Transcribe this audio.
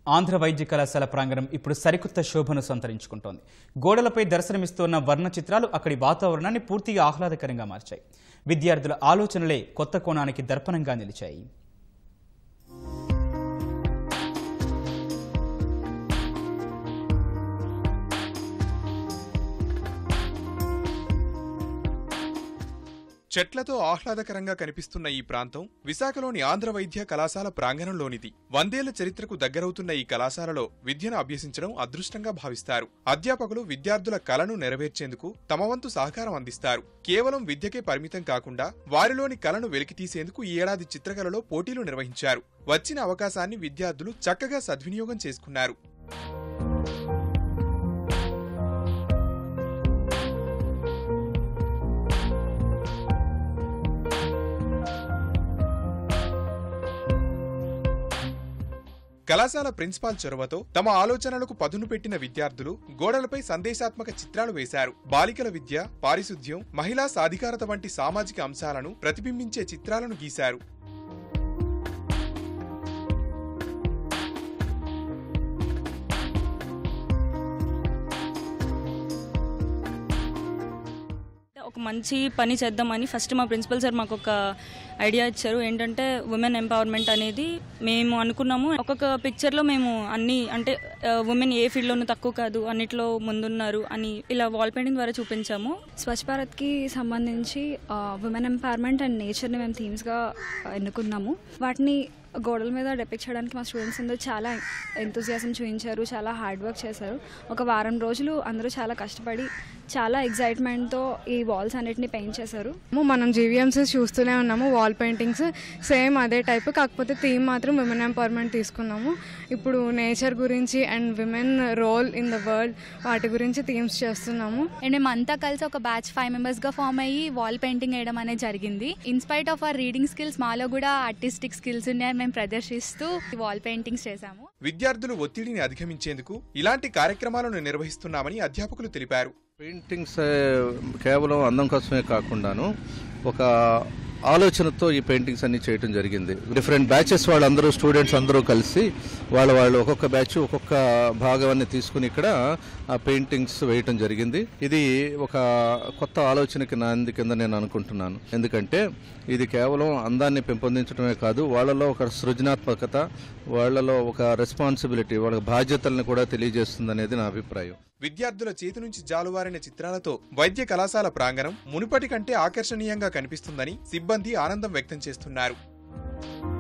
ఆంధ్ర వైద్య కళాశాల ప్రాంగణం ఇప్పుడు సరికొత్త శోభను సంతరించుకుంటోంది గోడలపై దర్శనమిస్తున్న వర్ణ చిత్రాలు అక్కడి వాతావరణాన్ని పూర్తిగా ఆహ్లాదకరంగా మార్చాయి విద్యార్థుల ఆలోచనలే కొత్త కోణానికి దర్పణంగా నిలిచాయి చెట్లతో ఆహ్లాదకరంగా కనిపిస్తున్న ఈ ప్రాంతం విశాఖలోని ఆంధ్ర వైద్య కళాశాల ప్రాంగణంలోనిది వందేళ్ల చరిత్రకు దగ్గరవుతున్న ఈ కళాశాలలో విద్యను అభ్యసించడం అదృష్టంగా భావిస్తారు అధ్యాపకులు విద్యార్థుల కలను నెరవేర్చేందుకు తమ వంతు సహకారం అందిస్తారు కేవలం విద్యకే పరిమితం కాకుండా వారిలోని కలను వెలికితీసేందుకు ఈ ఏడాది చిత్రకళలో పోటీలు నిర్వహించారు వచ్చిన అవకాశాన్ని విద్యార్థులు చక్కగా సద్వినియోగం చేసుకున్నారు కళాశాల ప్రిన్సిపాల్ చొరవతో తమ ఆలోచనలకు పదును పెట్టిన విద్యార్థులు గోడలపై సందేశాత్మక చిత్రాలు వేశారు బాలికల విద్య పారిశుద్ధ్యం మహిళా సాధికారత వంటి సామాజిక అంశాలను ప్రతిబింబించే చిత్రాలను గీశారు ఒక మంచి పని చేద్దామని ఫస్ట్ మా ప్రిన్సిపల్ సార్ మాకు ఒక ఐడియా ఇచ్చారు ఏంటంటే ఉమెన్ ఎంపవర్మెంట్ అనేది మేము అనుకున్నాము ఒక్కొక్క పిక్చర్లో మేము అన్ని అంటే ఉమెన్ ఏ ఫీల్డ్లోనూ తక్కువ కాదు అన్నిట్లో ముందున్నారు అని ఇలా వాల్ పెయింటింగ్ ద్వారా చూపించాము స్వచ్ఛ భారత్కి సంబంధించి ఉమెన్ ఎంపవర్మెంట్ అండ్ నేచర్ని మేము థీమ్స్గా ఎన్నుకున్నాము వాటిని గోడల మీద డెపిక్ట్ చేయడానికి మా స్టూడెంట్స్ అందరూ చాలా ఎంతూజియాసం చూపించారు చాలా హార్డ్ వర్క్ చేశారు ఒక వారం రోజులు అందరూ చాలా కష్టపడి చాలా ఎగ్జైట్మెంట్తో ఈ వాల్స్ అన్నిటిని పెయింట్ చేశారు మనం జీవీఎంసీ చూస్తూనే ఉన్నాము వాల్ పెయింటింగ్స్ సేమ్ అదే టైప్ కాకపోతే థీమ్ మాత్రం విమెన్ ఎంపవర్మెంట్ తీసుకున్నాము ఇప్పుడు నేచర్ గురించి and women role in the world వాటి గురించి థీమ్స్ చేస్తున్నాము అండ్ మేము అంతా కలిసి ఒక బ్యాచ్ ఫైవ్ మెంబర్స్గా ఫామ్ అయ్యి వాల్ పెయింటింగ్ వేయడం అనేది జరిగింది in spite of our reading skills మాలో కూడా ఆర్టిస్టిక్ స్కిల్స్ ఉన్నాయని మేము ప్రదర్శిస్తూ వాల్ పెయింటింగ్స్ చేశాము విద్యార్థులు ఒత్తిడిని అధిగమించేందుకు ఇలాంటి కార్యక్రమాలను నిర్వహిస్తున్నామని అధ్యాపకులు తెలిపారు పెయింటింగ్స్ ఏ, కేవలం అందం కోసమే కాకుండాను ఒక ఆలోచనతో ఈ పెయింటింగ్స్ అన్ని చేయడం జరిగింది డిఫరెంట్ బ్యాచెస్ వాళ్ళందరూ స్టూడెంట్స్ అందరూ కలిసి వాళ్ళ వాళ్ళు ఒక్కొక్క బ్యాచ్ ఒక్కొక్క భాగాన్ని తీసుకుని ఇక్కడ ఆ పెయింటింగ్స్ వేయటం జరిగింది ఇది ఒక కొత్త ఆలోచనకి నాంది కింద నేను అనుకుంటున్నాను ఎందుకంటే ఇది కేవలం అందాన్ని పెంపొందించడమే కాదు వాళ్ళలో ఒక సృజనాత్మకత వాళ్ళలో ఒక రెస్పాన్సిబిలిటీ వాళ్ళ బాధ్యతలను కూడా తెలియజేస్తుంది అనేది నా అభిప్రాయం విద్యార్థుల చేతి నుంచి జాలువారిన చిత్రాలతో వైద్య కళాశాల ప్రాంగణం మునుపటి కంటే ఆకర్షణీయంగా కనిపిస్తుందని సిబ్బంది ఆనందం వ్యక్తం చేస్తున్నారు